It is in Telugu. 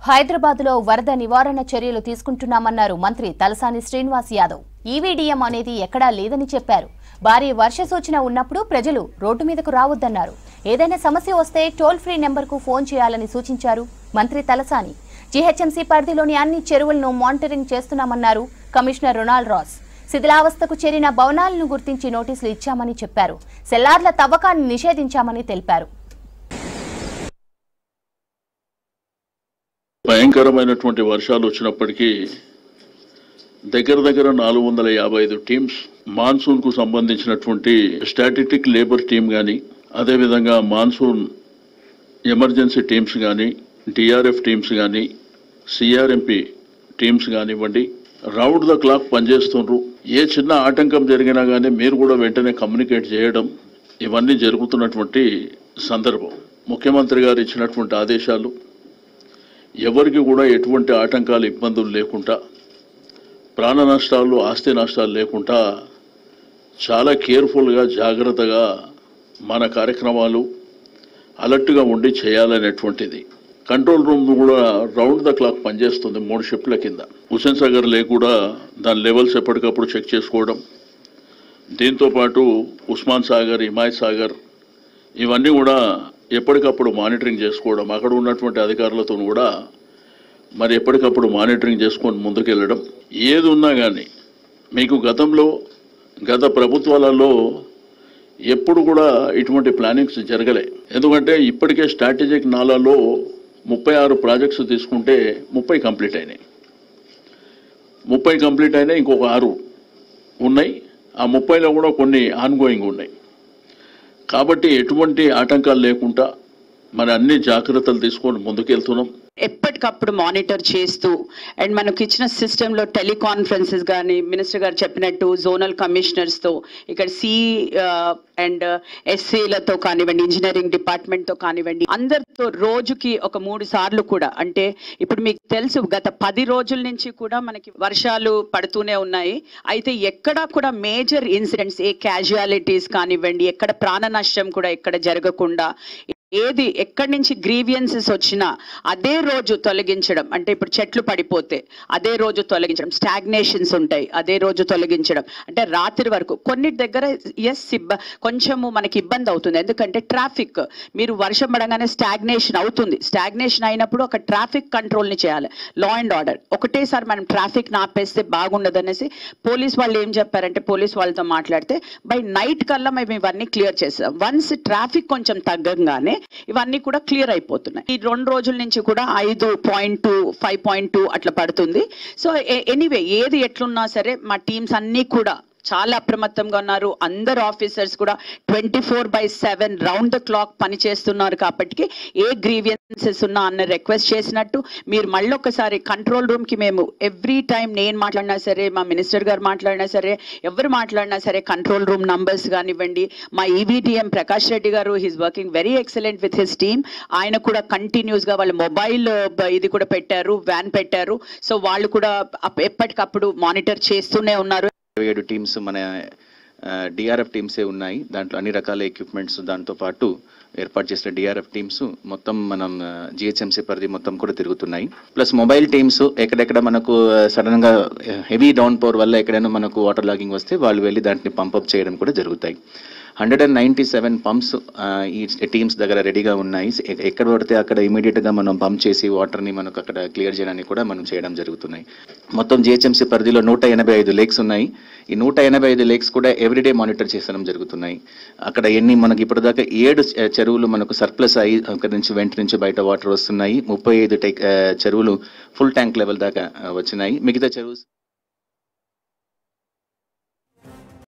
హైదరాబాద్ లో వరద నివారణ చర్యలు తీసుకుంటున్నామన్నారు మంత్రి తలసాని శ్రీనివాస్ యాదవ్ ఈవీడీఎం అనేది ఎక్కడా లేదని చెప్పారు భారీ వర్ష సూచన ఉన్నప్పుడు ప్రజలు రోడ్డు మీదకు రావద్దన్నారు ఏదైనా సమస్య వస్తే టోల్ ఫ్రీ నెంబర్కు ఫోన్ చేయాలని సూచించారు మంత్రి తలసాని జీహెచ్ఎంసీ పరిధిలోని అన్ని చెరువులను మానిటరింగ్ చేస్తున్నామన్నారు కమిషనర్ రొనాల్డ్ రాస్ శిథిలావస్థకు చేరిన భవనాలను గుర్తించి నోటీసులు ఇచ్చామని చెప్పారు సెల్లార్ల తవ్వకాన్ని నిషేధించామని తెలిపారు భయంకరమైనటువంటి వర్షాలు వచ్చినప్పటికీ దగ్గర దగ్గర నాలుగు వందల యాభై ఐదు టీమ్స్ మాన్సూన్ కు సంబంధించినటువంటి స్టాటిస్టిక్ లేబర్ టీం కానీ అదేవిధంగా మాన్సూన్ ఎమర్జెన్సీ టీమ్స్ కానీ డిఆర్ఎఫ్ టీమ్స్ కానీ సిఆర్ఎంపి టీమ్స్ కానివ్వండి రౌండ్ ద క్లాక్ పనిచేస్తుండ్రు ఏ చిన్న ఆటంకం జరిగినా కానీ మీరు కూడా వెంటనే కమ్యూనికేట్ చేయడం ఇవన్నీ జరుగుతున్నటువంటి సందర్భం ముఖ్యమంత్రి గారు ఇచ్చినటువంటి ఆదేశాలు ఎవరికి కూడా ఎటువంటి ఆటంకాలు ఇబ్బందులు లేకుండా ప్రాణ నష్టాలు ఆస్తి నష్టాలు లేకుండా చాలా కేర్ఫుల్గా జాగ్రత్తగా మన కార్యక్రమాలు అలర్ట్గా ఉండి చేయాలనేటువంటిది కంట్రోల్ రూమ్ కూడా రౌండ్ ద క్లాక్ పనిచేస్తుంది మూడు షిఫ్ట్ల కింద హుసేన్ సాగర్ లేక్ కూడా దాని లెవెల్స్ ఎప్పటికప్పుడు చెక్ చేసుకోవడం దీంతోపాటు ఉస్మాన్ సాగర్ హిమాయత్ సాగర్ ఇవన్నీ కూడా ఎప్పటికప్పుడు మానిటరింగ్ చేసుకోవడం అక్కడ ఉన్నటువంటి అధికారులతో కూడా మరి ఎప్పటికప్పుడు మానిటరింగ్ చేసుకొని ముందుకెళ్ళడం ఏది ఉన్నా కానీ మీకు గతంలో గత ప్రభుత్వాలలో ఎప్పుడు కూడా ఇటువంటి ప్లానింగ్స్ జరగలే ఎందుకంటే ఇప్పటికే స్ట్రాటజిక్ నాలాలో ముప్పై ఆరు ప్రాజెక్ట్స్ తీసుకుంటే ముప్పై కంప్లీట్ అయినాయి ముప్పై కంప్లీట్ అయినాయి ఇంకొక ఆరు ఉన్నాయి ఆ ముప్పైలో కూడా కొన్ని ఆన్గోయింగ్ ఉన్నాయి కాబట్టి ఎటువంటి ఆటంకాలు లేకుండా మరి అన్ని జాగ్రత్తలు తీసుకొని ముందుకెళ్తున్నాం ఎప్పటికప్పుడు మానిటర్ చేస్తూ అండ్ మనకు ఇచ్చిన సిస్టంలో టెలికాన్ఫరెన్సెస్ కానీ మినిస్టర్ గారు చెప్పినట్టు జోనల్ కమిషనర్స్తో ఇక్కడ సి అండ్ ఎస్సీలతో కానివ్వండి ఇంజనీరింగ్ డిపార్ట్మెంట్తో కానివ్వండి అందరితో రోజుకి ఒక మూడు సార్లు కూడా అంటే ఇప్పుడు మీకు తెలుసు గత పది రోజుల నుంచి కూడా మనకి వర్షాలు పడుతూనే ఉన్నాయి అయితే ఎక్కడా కూడా మేజర్ ఇన్సిడెంట్స్ ఏ క్యాజువాలిటీస్ కానివ్వండి ఎక్కడ ప్రాణ నష్టం కూడా ఎక్కడ జరగకుండా ఏది ఎక్కడి నుంచి గ్రీవియన్సెస్ వచ్చినా అదే రోజు తొలగించడం అంటే ఇప్పుడు చెట్లు పడిపోతే అదే రోజు తొలగించడం స్టాగ్నేషన్స్ ఉంటాయి అదే రోజు తొలగించడం అంటే రాత్రి వరకు కొన్నిటి దగ్గర ఎస్ ఇబ్బ కొంచెము మనకి ఇబ్బంది అవుతుంది ఎందుకంటే ట్రాఫిక్ మీరు వర్షం పడగానే స్టాగ్నేషన్ అవుతుంది స్టాగ్నేషన్ అయినప్పుడు ఒక ట్రాఫిక్ కంట్రోల్ని చేయాలి లా అండ్ ఆర్డర్ ఒకటేసారి మనం ట్రాఫిక్ ఆపేస్తే బాగుండదు అనేసి పోలీస్ వాళ్ళు ఏం చెప్పారంటే పోలీస్ వాళ్ళతో మాట్లాడితే బై నైట్ కల్లా మేము ఇవన్నీ క్లియర్ చేస్తాం వన్స్ ట్రాఫిక్ కొంచెం తగ్గంగానే ఇవన్నీ కూడా క్లియర్ అయిపోతున్నాయి ఈ రెండు రోజుల నుంచి కూడా ఐదు point two five point two అట్లా పడుతుంది సో ఎనీవే ఏది ఎట్లున్నా సరే మా టీమ్స్ అన్నీ కూడా చాలా అప్రమత్తంగా ఉన్నారు అందరు ఆఫీసర్స్ కూడా twenty four by seven round the clock పనిచేస్తున్నారు కాబట్టి ఏ గ్రీవియన్సెస్ ఉన్నా అన్న రిక్వెస్ట్ చేసినట్టు మీరు మళ్ళీ ఒకసారి కంట్రోల్ రూమ్ కి మేము ఎవ్రీ టైం నేను మాట్లాడినా సరే మా మినిస్టర్ గారు మాట్లాడినా సరే ఎవరు మాట్లాడినా సరే కంట్రోల్ రూమ్ నంబర్స్ కానివ్వండి మా ఈవీటీఎం ప్రకాష్ రెడ్డి గారు he's working very excellent with his team ఆయన కూడా కంటిన్యూస్ గా వాళ్ళ మొబైల్ ఇది కూడా పెట్టారు వ్యాన్ పెట్టారు సో వాళ్ళు కూడా అప్- ఎప్పటికప్పుడు మానిటర్ చేస్తూనే ఉన్నారు ఇరవై ఏడు టీమ్స్ మన డిఆర్ఎఫ్ టీమ్సే ఉన్నాయి దాంట్లో అన్ని రకాల ఎక్విప్మెంట్స్ దాంతో పాటు ఏర్పాటు చేసిన డిఆర్ఎఫ్ టీమ్స్ మొత్తం మనం జిహెచ్ఎంసీ పరిధి మొత్తం కూడా తిరుగుతున్నాయి ప్లస్ మొబైల్ టీమ్స్ ఎక్కడెక్కడ మనకు సడన్ గా హెవీ డౌన్ పవర్ వల్ల ఎక్కడైనా మనకు వాటర్ లాగింగ్ వస్తే వాళ్ళు వెళ్ళి దాంట్ని పంపప్ చేయడం కూడా జరుగుతాయి hundred and ninety seven pumps ఈ టీమ్స్ దగ్గర రెడీగా ఉన్నాయి ఎ- ఎక్కడ పడితే అక్కడ ఇమీడియట్ గా మనం పంప్ చేసి వాటర్ ని మనకు అక్కడ క్లియర్ చేయడానికి కూడా మనం చేయడం జరుగుతున్నాయి మొత్తం జిహెచ్ఎంసీ పరిధిలో నూట ఎనభై ఐదు లేక్స్ ఉన్నాయి ఈ నూట ఎనభై ఐదు లేక్స్ కూడా ఎవ్రీడే మానిటర్ చేసడం జరుగుతున్నాయి అక్కడ ఎన్ని మనకి ఇప్పటిదాకా ఏడు చె- చెరువులు మనకు సర్ప్లస్ అయ్యి అక్కడి నుంచి వెంట నుంచి బయట వాటర్ వస్తున్నాయి ముప్పై ఐదు టెక్- ఆ, చెరువులు ఫుల్ ట్యాంక్ లెవెల్ దాకా ఆ, వచ్చినాయి మిగతా చెరువు